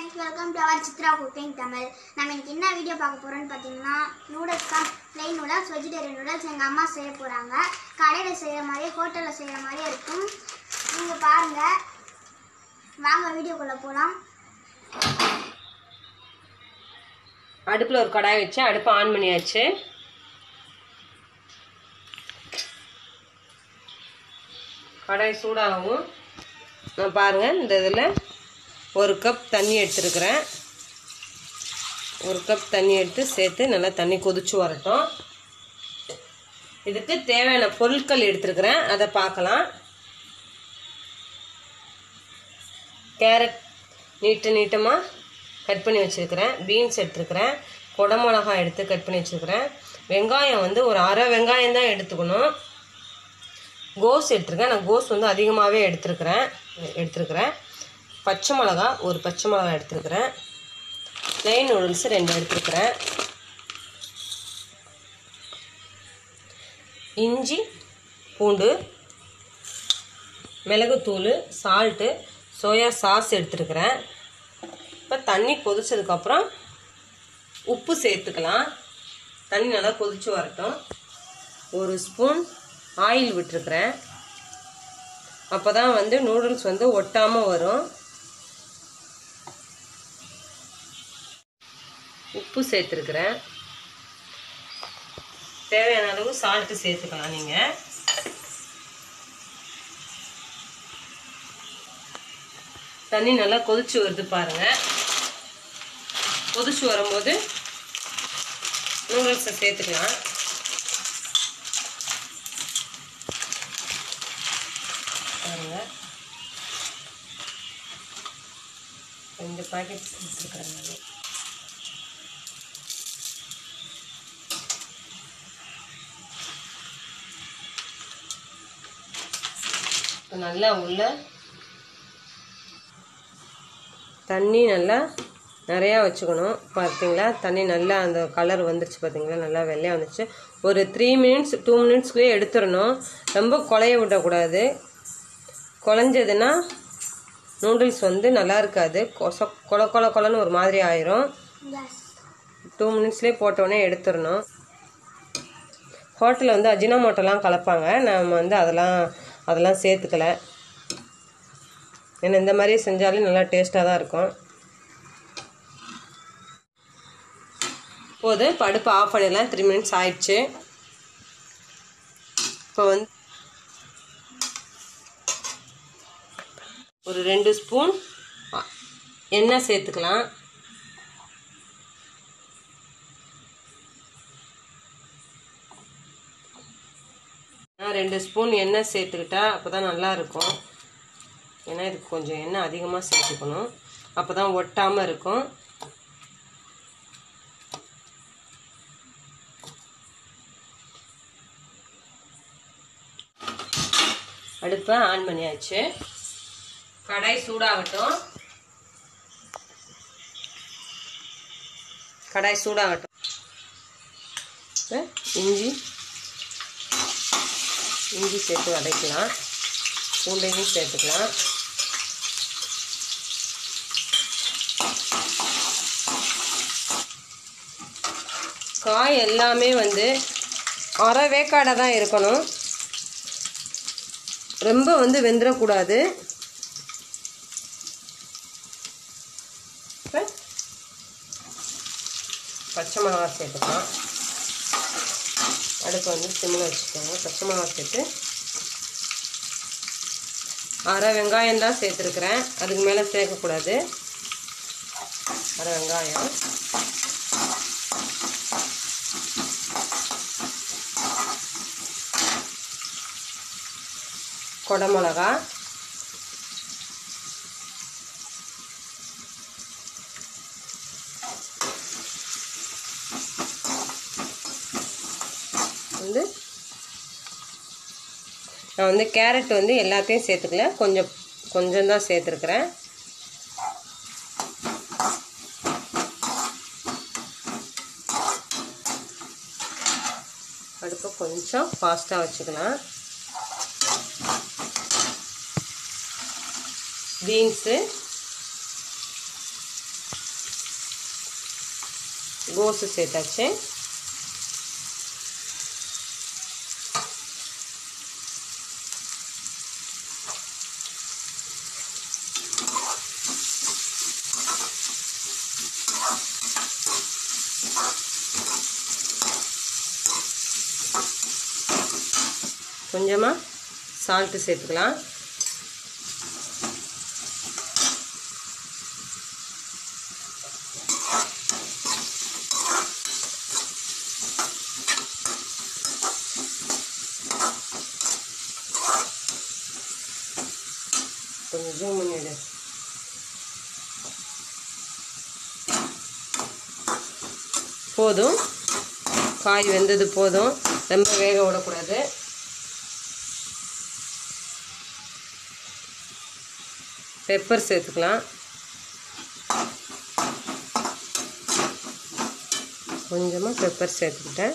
friends welcome to our Chitra cooking Tamil நம்ம இன்னைக்கு என்ன வீடியோ பார்க்க போகிறோம்னு பார்த்தீங்கன்னா நூடுல்ஸ் தான் ப்ளெயின் நூடுல்ஸ் வெஜிடேரியன் நூடுல்ஸ் எங்கள் அம்மா செய்ய போகிறாங்க கடையில் செய்கிற மாதிரியே ஹோட்டலில் செய்கிற மாதிரியே இருக்கும் நீங்கள் பாருங்கள் வாங்க வீடியோக்குள்ளே போகலாம் அடுப்பில் ஒரு கடாய் வச்சு அடுப்பை ஆன் பண்ணியாச்சு கடாய் சூடாகவும் நான் பாருங்கள் இந்த இதில் ஒரு கப் தண்ணி எடுத்துருக்கிறேன் ஒரு கப் தண்ணி எடுத்து சேர்த்து நல்லா தண்ணி கொதிச்சு வரட்டும் இதுக்கு தேவையான பொருட்கள் எடுத்துருக்கிறேன் அதை பார்க்கலாம் கேரட் நீட்டு நீட்டமாக கட் பண்ணி வச்சுருக்கிறேன் பீன்ஸ் எடுத்துருக்கிறேன் குடமிளகாய் எடுத்து கட் பண்ணி வச்சுருக்கிறேன் வெங்காயம் வந்து ஒரு அரை வெங்காயம் தான் எடுத்துக்கணும் கோஸ் எடுத்துருக்கேன் நான் கோஸ் வந்து அதிகமாகவே எடுத்துருக்கிறேன் எடுத்துருக்கிறேன் பச்சை மிளகா ஒரு பச்சை மிளகா எடுத்துருக்கிறேன் ப்ளெயின் நூடுல்ஸ் ரெண்டு எடுத்துருக்கிறேன் இஞ்சி பூண்டு மிளகுத்தூள் சால்ட்டு சோயா சாஸ் எடுத்துருக்கிறேன் இப்போ தண்ணி கொதிச்சதுக்கப்புறம் உப்பு சேர்த்துக்கலாம் தண்ணி நல்லா கொதிச்சு வரட்டும் ஒரு ஸ்பூன் ஆயில் விட்டுருக்குறேன் அப்போ தான் வந்து நூடுல்ஸ் வந்து ஒட்டாமல் வரும் உப்பு சேர்த்துருக்குறேன் தேவையான அளவு சால்ட்டு சேர்த்துக்கலாம் நீங்கள் தண்ணி நல்லா கொதிச்சு வருது பாருங்க கொதிச்சு வரும்போது நூடுல்ஸை சேர்த்துக்கலாம் பாருங்க ரெண்டு பாக்கெட் சேர்த்துருக்குறேன் நான் இப்போ நல்லா உள்ள தண்ணி நல்லா நிறையா வச்சுக்கணும் பார்த்தீங்களா தண்ணி நல்லா அந்த கலர் வந்துருச்சு பார்த்தீங்களா நல்லா வெள்ளையாக வந்துருச்சு ஒரு த்ரீ மினிட்ஸ் டூ மினிட்ஸ்க்குள்ளேயே எடுத்துடணும் ரொம்ப குழைய விடக்கூடாது குழஞ்சதுன்னா நூடுல்ஸ் வந்து நல்லா இருக்காது கொச கொல கொல கொலன்னு ஒரு மாதிரி ஆயிரும் எஸ் டூ மினிட்ஸ்லேயே போட்டோடனே எடுத்துடணும் ஹோட்டலில் வந்து அஜினோமோட்டோலாம் கலப்பாங்க நம்ம வந்து அதெல்லாம் அதெல்லாம் சேர்த்துக்கல ஏன்னா இந்த மாதிரி செஞ்சாலும் நல்லா டேஸ்ட்டாக தான் இருக்கும் போது இப்போ அடுப்பு ஆஃப் பண்ணிடலாம் த்ரீ மினிட்ஸ் ஆயிடுச்சு இப்போ வந்து ஒரு ரெண்டு ஸ்பூன் எண்ணெய் சேர்த்துக்கலாம் நான் ரெண்டு ஸ்பூன் எண்ணெய் சேர்த்துக்கிட்டா அப்போ தான் நல்லாயிருக்கும் ஏன்னா இதுக்கு கொஞ்சம் எண்ணெய் அதிகமாக சேர்த்துக்கணும் அப்போ தான் ஒட்டாமல் இருக்கும் அடுப்பை ஆன் பண்ணியாச்சு கடாய் சூடாகட்டும் கடாய் சூடாகட்டும் இப்போ இஞ்சி இஞ்சி சேர்த்து வதக்கலாம் பூண்டையும் சேர்த்துக்கலாம் காய் எல்லாமே வந்து அரை வேக்காடை தான் இருக்கணும் ரொம்ப வந்து வெந்துடக்கூடாது இப்போ பச்சை மிளகா சேர்த்துக்கலாம் அடுப்பை வந்து சிம்மில் வச்சுக்கோங்க பச்சை மிளகா சேர்த்து அரை வெங்காயம் தான் சேர்த்துருக்குறேன் அதுக்கு மேலே சேர்க்கக்கூடாது அரை வெங்காயம் குடமிளகா வந்து நான் வந்து கேரட் வந்து எல்லாத்தையும் சேர்த்துக்கல கொஞ்சம் கொஞ்சம் தான் சேர்த்துருக்குறேன் அடுப்பை கொஞ்சம் ஃபாஸ்ட்டாக வச்சுக்கலாம் பீன்ஸு கோஸு சேர்த்தாச்சு கொஞ்சமாக சால்ட்டு சேர்த்துக்கலாம் கொஞ்சம் ஜூம் பண்ணிவிடு போதும் காய் வெந்தது போதும் ரொம்ப வேக விடக்கூடாது பெப்பர் சேர்த்துக்கலாம் கொஞ்சமாக பெப்பர் சேர்த்துக்கிட்டேன்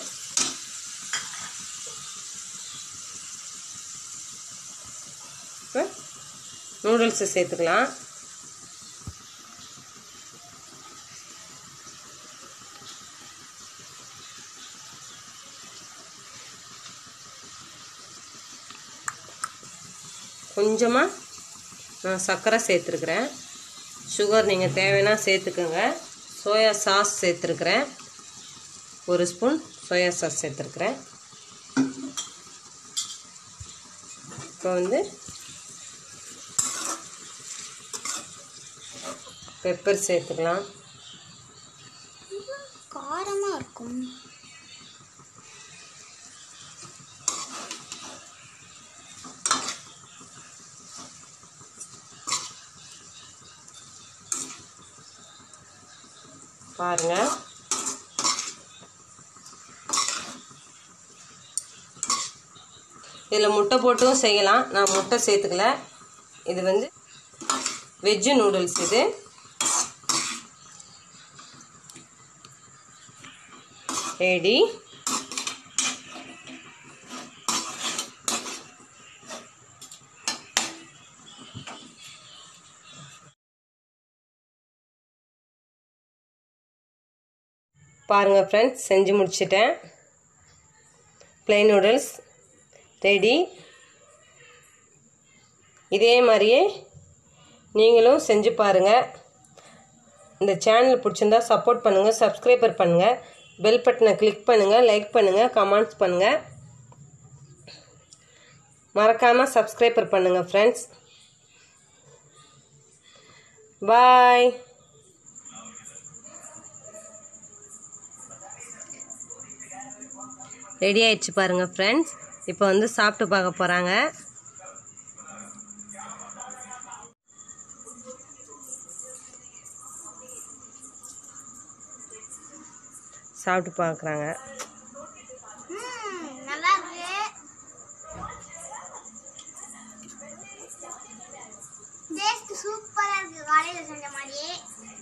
இப்போ நூடுல்ஸை சேர்த்துக்கலாம் கொஞ்சமாக நான் சர்க்கரை சேர்த்துருக்குறேன் சுகர் நீங்கள் தேவைன்னா சேர்த்துக்கோங்க சோயா சாஸ் சேர்த்துருக்குறேன் ஒரு ஸ்பூன் சோயா சாஸ் சேர்த்துருக்குறேன் இப்போ வந்து பெப்பர் சேர்த்துக்கலாம் காரமாக இருக்கும் பாருங்கள் இதில் முட்டை போட்டும் செய்யலாம் நான் முட்டை சேர்த்துக்கல இது வந்து வெஜ்ஜு நூடுல்ஸ் இது ரெடி பாருங்கள் ஃப்ரெண்ட்ஸ் செஞ்சு முடிச்சிட்டேன் ப்ளைன் நூடுல்ஸ் ரெடி இதே மாதிரியே நீங்களும் செஞ்சு பாருங்கள் இந்த சேனல் பிடிச்சிருந்தா சப்போர்ட் பண்ணுங்கள் சப்ஸ்கிரைபர் பண்ணுங்கள் பெல் பட்டனை கிளிக் பண்ணுங்கள் லைக் பண்ணுங்கள் கமெண்ட்ஸ் பண்ணுங்கள் மறக்காமல் சப்ஸ்கிரைபர் பண்ணுங்கள் ஃப்ரெண்ட்ஸ் பாய் ரெடி ஆயிடுச்சு பாருங்கள் ஃப்ரெண்ட்ஸ் இப்போ வந்து சாப்பிட்டு பார்க்க போகிறாங்க சாப்பிட்டு பார்க்குறாங்க ம் நல்லா இருக்கு டேஸ்ட் சூப்பராக இருக்கு காலையில் செஞ்ச மாதிரியே